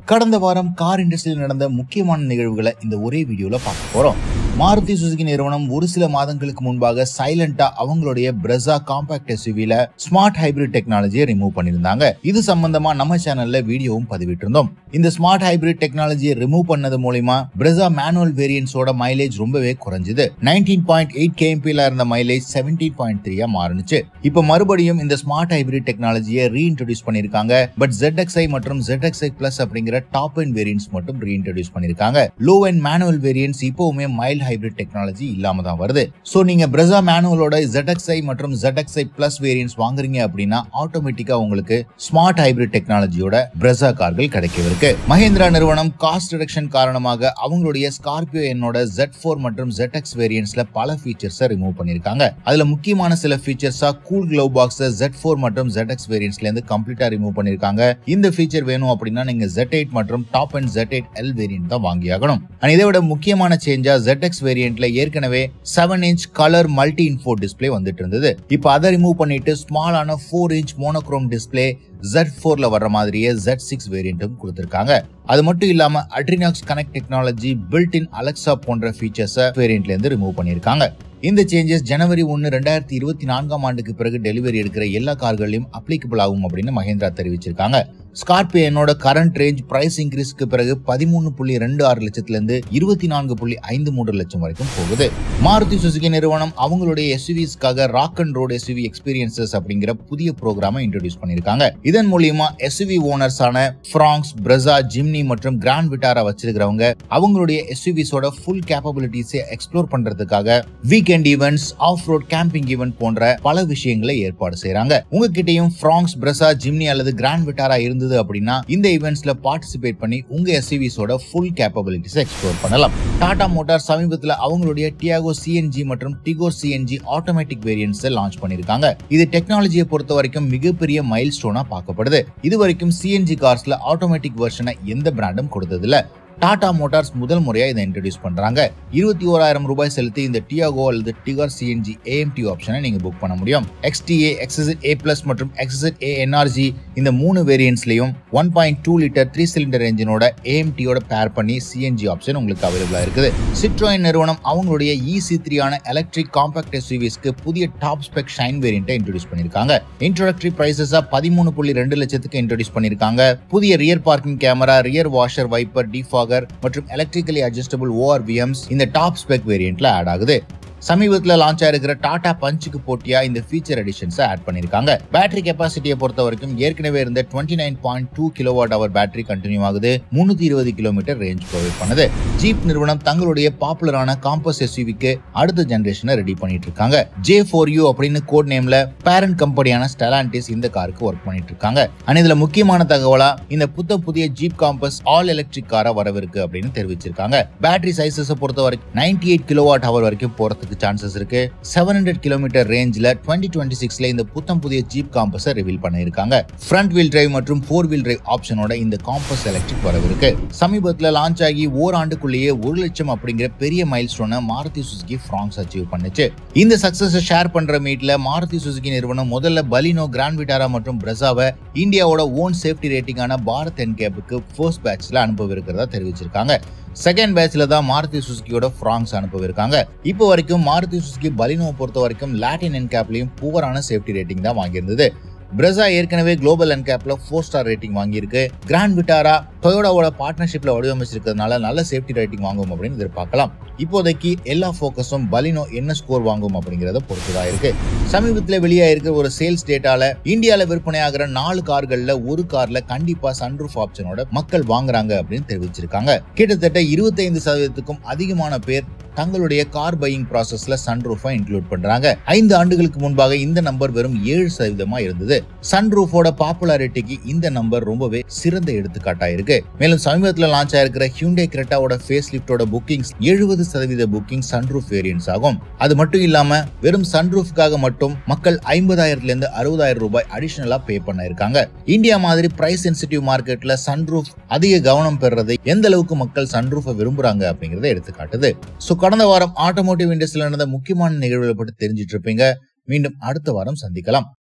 கடந்த வாரம் கார் இண்டஸ்ட்ரியில் நடந்த முக்கியமான நிகழ்வுகளை இந்த ஒரே வீடியோல பார்க்க போறோம் மாருதி சுசுகி நிறுவனம் ஒரு சில மாதங்களுக்கு முன்பாக சைலண்டா அவங்களுடைய பிரசா காம்பாக்ட் எஸ்யூவில ஸ்மார்ட் ஹைபிரிட் டெக்னாலஜியை ரிமூவ் பண்ணியிருந்தாங்க இது சம்பந்தமா நம்ம சேனல்ல வீடியோவும் பதிவிட்டிருந்தோம் இந்த ஸ்மார்ட் ஹைபிரிட் டெக்னாலஜியை ரிமூவ் பண்ணது மூலியமா பிரசா மேனுவல் வேரியன்ஸோட மைலேஜ் ரொம்பவே குறைஞ்சது நைன்டீன் பாயிண்ட் எயிட் கேஎம்பில இருந்த மைலேஜ் செவன்டீன் பாயிண்ட் த்ரீயா மாறுனுச்சு இப்ப மறுபடியும் இந்த ஸ்மார்ட் ஹைபிரிட் டெக்னாலஜியை ரீஇன்ட்ரோடியூஸ் பண்ணிருக்காங்க பட் ZXi மற்றும் ZXi பிளஸ் அப்படிங்கிற டாப் அண்ட் வேரியன்ஸ் மட்டும் ரீஇன்ட்ரோடியூஸ் பண்ணிருக்காங்க லோ அண்ட் மேனுவல் வேரியன்ஸ் இப்பவுமே மைல்ட் ஹைபிரிட் டெக்னாலஜி இல்லாம தான் வருது சோ நீங்க பிரசா மேனுவலோட ZXi மற்றும் ZXi பிளஸ் வேரியன்ஸ் வாங்குறீங்க அப்படின்னா ஆட்டோமேட்டிக்கா உங்களுக்கு ஸ்மார்ட் ஹைபிரிட் டெக்னாலஜியோட பிரசா கார்கள் கிடைக்கவிருக்கு மஹேந்திரா நிறுவனம் காஸ்ட் ரிடக்ஷன் காரணமாக அவங்களுடைய ஸ்கார்பியோ என்னோட Z4 ஃபோர் மற்றும் ZX வேரியன்ட்ஸ்ல பல ஃபீச்சர்ஸை ரிமூவ் பண்ணிருக்காங்க அதுல முக்கியமான சில ஃபீச்சர்ஸா cool glove box Z4 four மற்றும் ZX வேரியன்ட்ஸ்ல இருந்து கம்ப்ளீட்டா ரிமூவ் பண்ணிருக்காங்க இந்த ஃபீச்சர் வேணும் அப்படின்னா நீங்க Z8 மற்றும் top and Z8 L variant தான் வாங்கியாகணும் அண்ட் இதை விட முக்கியமான சேஞ்சா ZX வேரியன்ட்ல ஏற்கனவே seven inch colour multi info display வந்துட்டு இருந்தது இப்போ அதை ரிமூவ் பண்ணிட்டு ஸ்மாலான four inch monochrome display Z4 ஃபோர்ல வர்ற மாதிரியே Z6 சிக்ஸ் வேரியண்ட்டும் கொடுத்திருக்காங்க அது மட்டும் இல்லாம AdrenoX connect technology built in Alexa போன்ற ஃபீச்சர்ஸை வேரியண்ட்ல இருந்து ரிமூவ் பண்ணிருக்காங்க இந்த சேஞ்சஸ் ஜனவரி ஒன்னு ரெண்டாயிரத்தி இருபத்தி நான்காம் ஆண்டுக்கு பிறகு டெலிவரி எடுக்கிற எல்லா கார்களையும் அப்ளிகபிள் ஆகும் அப்படின்னு மஹேந்திரா தெரிவிச்சிருக்காங்க ஸ்கார்பியோ என்னோட கரண்ட் ரேஞ்ச் பிரைஸ் இன்க்ரீஸ்க்கு பிறகு பதிமூணு புள்ளி ரெண்டு ஆறு லட்சத்துல இருந்து இருபத்தி நான்கு புள்ளி ஐந்து மூன்று லட்சம் வரைக்கும் போகுது மாருதி சுசுகி நிறுவனம் அவங்களுடைய எஸ்யூவிஸ்க்காக rock and road SUV experiences அப்படிங்கிற புதிய ப்ரோக்ராமை இன்ட்ரோடியூஸ் பண்ணிருக்காங்க இதன் மூலியமா எஸ்யூவி ஓனர்ஸான ஃப்ராங்ஸ் பிரசா ஜிம்னி மற்றும் கிராண்ட் விட்டாரா வச்சிருக்கிறவங்க அவங்களுடைய எஸ்யூவிஸோட ஃபுல் கேப்பபிலிட்டிஸை எக்ஸ்ப்ளோர் பண்றதுக்காக weekend events off road camping event போன்ற பல விஷயங்களை ஏற்பாடு செய்றாங்க உங்ககிட்டயும் ஃப்ராங்ஸ் பிரசா ஜிம்னி அல்லது கிராண்ட் விட்டாரா இருந்தது அப்படின்னா இந்த ஈவெண்ட்ஸ்ல பார்ட்டிசிபேட் பண்ணி உங்க எஸ்யூவிஸோட ஃபுல் கேப்பபிலிட்டிஸை எக்ஸ்ப்ளோர் பண்ணலாம் டாடா மோட்டார் சமீபத்துல அவங்களுடைய டியாகோ சிஎன்ஜி மற்றும் Tigor CNG automatic variants launch பண்ணிருக்காங்க இது டெக்னாலஜியை பொறுத்த வரைக்கும் மிகப்பெரிய மைல் ஸ்டோனா பார்க்கப்படுது இது வரைக்கும் சிஎன்ஜி கார்ஸ்ல ஆட்டோமேட்டிக் வெர்ஷனை எந்த பிராண்டும் கொடுத்ததில்ல டாடா மோட்டார்ஸ் முதல் முறையா இதை இன்ட்ரடியூஸ் பண்றாங்க இருபத்தி ஓராயிரம் ரூபாய் செலுத்தி இந்த டியாகோ அல்லது டிகர் சிஎன்ஜி ஏஎம்டி ஆப்ஷனை நீங்க புக் பண்ண முடியும் எக்ஸ்டிஏ எக்ஸிட் ஏ பிளஸ் மற்றும் எக்ஸிட் ஏ என்ஆர்ஜி இந்த மூணு வேரியன்ட்ஸ்லயும் one point two litre three cylinder என்ஜினோட ஏஎம்டியோட பேர் பண்ணி சிஎன்ஜி ஆப்ஷன் உங்களுக்கு அவைலபிளா இருக்குது சிட்ரோயின் நிறுவனம் அவங்களுடைய இசி த்ரீயான எலக்ட்ரிக் காம்பாக்ட் எஸ்யூவிஸ்க்கு புதிய டாப் ஸ்பெக் ஷைன் வேரியண்ட்டை இன்ட்ரடியூஸ் பண்ணிருக்காங்க இன்ட்ரோடக்டரி பிரைசஸா பதிமூணு புள்ளி ரெண்டு லட்சத்துக்கு இன்ட்ரடியூஸ் பண்ணிருக்காங்க புதிய rear parking camera rear washer wiper defogger மற்றும் எலக்ட்ரிக்கலி அட்ஜஸ்டபிள் ஓஆர்விஎம்ஸ் இந்த டாப் ஸ்பெக் வேரியண்ட்ல ஆட் ஆகுது சமீபத்தில் லான்ச் ஆயிருக்கிற டாடா பஞ்சுக்கு போட்டியா இந்த ஃபீச்சர் எடிஷன்ஸ் ஆட் பண்ணிருக்காங்க பேட்டரி கெப்பாசிட்டியை பொறுத்த வரைக்கும் ஏற்கனவே இருந்த twenty nine point two kilowatt hour battery continue ஆகுது முன்னூத்தி இருபது கிலோமீட்டர் ரேஞ்ச் ப்ரொவைட் பண்ணுது ஜீப் நிறுவனம் தங்களுடைய பாப்புலரான காம்பஸ் எஸ்யூவிக்கு அடுத்த ஜெனரேஷனை ரெடி பண்ணிட்டு இருக்காங்க ஜே ஃபோர் யூ அப்படின்னு கோட் நேம்ல பேரண்ட் கம்பெனியான ஸ்டெலாண்டிஸ் இந்த காருக்கு ஒர்க் பண்ணிட்டு இருக்காங்க அண்ட் இதுல முக்கியமான தகவலா இந்த புத்த புதிய ஜீப் காம்பஸ் ஆல் எலக்ட்ரிக் காரா வரவிருக்கு அப்படின்னு தெரிவிச்சிருக்காங்க பேட்டரி சைசஸ் பொறுத்த வரைக்கும் நைன்டி எயிட் கிலோவாட் அவர் வரைக்கும் போறதுக்கு சான்சஸ் இருக்கு செவன் ஹண்ட்ரட் கிலோமீட்டர் ரேஞ்சில் டுவெண்ட்டி டுவெண்ட்டி சிக்ஸ்ல இந்த புத்தம் புதிய ஜீப் காம்பஸை ரிவீல் பண்ணியிருக்காங்க ஃப்ரண்ட் வீல் டிரைவ் மற்றும் ஃபோர் வீல் டிரைவ் ஆப்ஷனோட இந்த காம்பஸ் எலக்ட்ரிக் வரவிருக்கு சமீபத்தில் லான்ச் ஆகி ஓராண்டுக்குள்ளேயே ஒரு லட்சம் அப்படிங்கிற பெரிய மைல் ஸ்டோனை மாருதி சுசுகி ஃப்ராங்ஸ் அச்சீவ் பண்ணுச்சு இந்த சக்சஸை ஷேர் பண்ற மீட்ல மாருதி சுசுகி நிறுவனம் முதல்ல பலினோ கிராண்ட் விட்டாரா மற்றும் பிரசாவை இந்தியாவோட ஓன் சேஃப்டி ரேட்டிங்கான பாரத் என்கேப்புக்கு ஃபர்ஸ்ட் பேட்ச்ல அனுப்பவிருக்கிறதா தெரிவிச்சிருக்காங்க செகண்ட் பேட்ச்ல தான் மாருதி சுசுகியோட ஃப்ராங்ஸ் அனுப்பவிருக்காங்க இப்போ வரைக்கும் மாருதி சுசுகி பலினோவை பொறுத்த வரைக்கும் லாட்டின் என்கேப்லயும் புவரான சேஃப்டி ரேட்டிங் தான் வாங்கியிருந்தது பிரசா ஏற்கனவே குளோபல் என்கேப்ல ஃபோர் ஸ்டார் ரேட்டிங் வாங்கியிருக்கு கிராண்ட் விட்டாரா டொயோடாவோட பார்ட்னர்ஷிப்ல வடிவமைச்சிருக்கிறதுனால நல்ல சேஃப்டி ரேட்டிங் வாங்கும் அப்படின்னு எதிர்பார்க்கலாம் இப்போதைக்கு எல்லா ஃபோக்கஸும் பலினோ என்ன ஸ்கோர் வாங்கும் அப்படிங்கறத பொறுத்துதான் இருக்கு சமீபத்தில் வெளியாயிருக்கிற ஒரு சேல்ஸ் டேட்டால இந்தியால விற்பனையாகிற நாலு கார்கள்ல ஒரு கார்ல கண்டிப்பா சன்ரூஃப் ஆப்ஷனோட மக்கள் வாங்குறாங்க அப்படின்னு தெரிவிச்சிருக்காங்க கிட்டத்தட்ட இருபத்தைந்து சதவீதத்துக்கும் அதிகமான பேர் தங்களுடைய கார் பையிங் ப்ராசஸ்ல சன்ரூஃபை இன்க்ளூட் பண்றாங்க ஐந்து ஆண்டுகளுக்கு முன்பாக இந்த நம்பர் வெறும் ஏழு சதவீதமா இருந்தது சன்ரூஃபோட பாப்புலாரிட்டிக்கு இந்த நம்பர் ரொம்பவே சிறந்த எடுத்துக்காட்டா இருக்கு மேலும் சமீபத்தில் லான்ச் ஆயிருக்கிற ஹியூண்டே கிரெட்டாவோட ஃபேஸ் லிப்டோட புக்கிங்ஸ் எழுபது சதவீத புக்கிங் சன்ரூஃப் வேரியன்ஸ் ஆகும் அது மட்டும் இல்லாம வெறும் சன்ரூஃப்காக மட்டும் மக்கள் ஐம்பதாயிரத்துல இருந்து அறுபதாயிரம் ரூபாய் அடிஷனலா பே பண்ண இருக்காங்க இந்தியா மாதிரி பிரைஸ் சென்சிட்டிவ் மார்க்கெட்ல சன்ரூஃப் அதிக கவனம் பெறுறதை எந்த அளவுக்கு மக்கள் சன்ரூஃபை விரும்புறாங்க அப்படிங்கறத எடுத்துக்காட்டுது சோ கடந்த வாரம் ஆட்டோமோட்டிவ் இண்டஸ்ட்ரியில் நடந்த முக்கியமான நிகழ்வுகளை பற்றி தெரிஞ்சிட்டு இருப்பீங்க மீண்டும் அடுத்த வாரம் சந்திக்கலாம்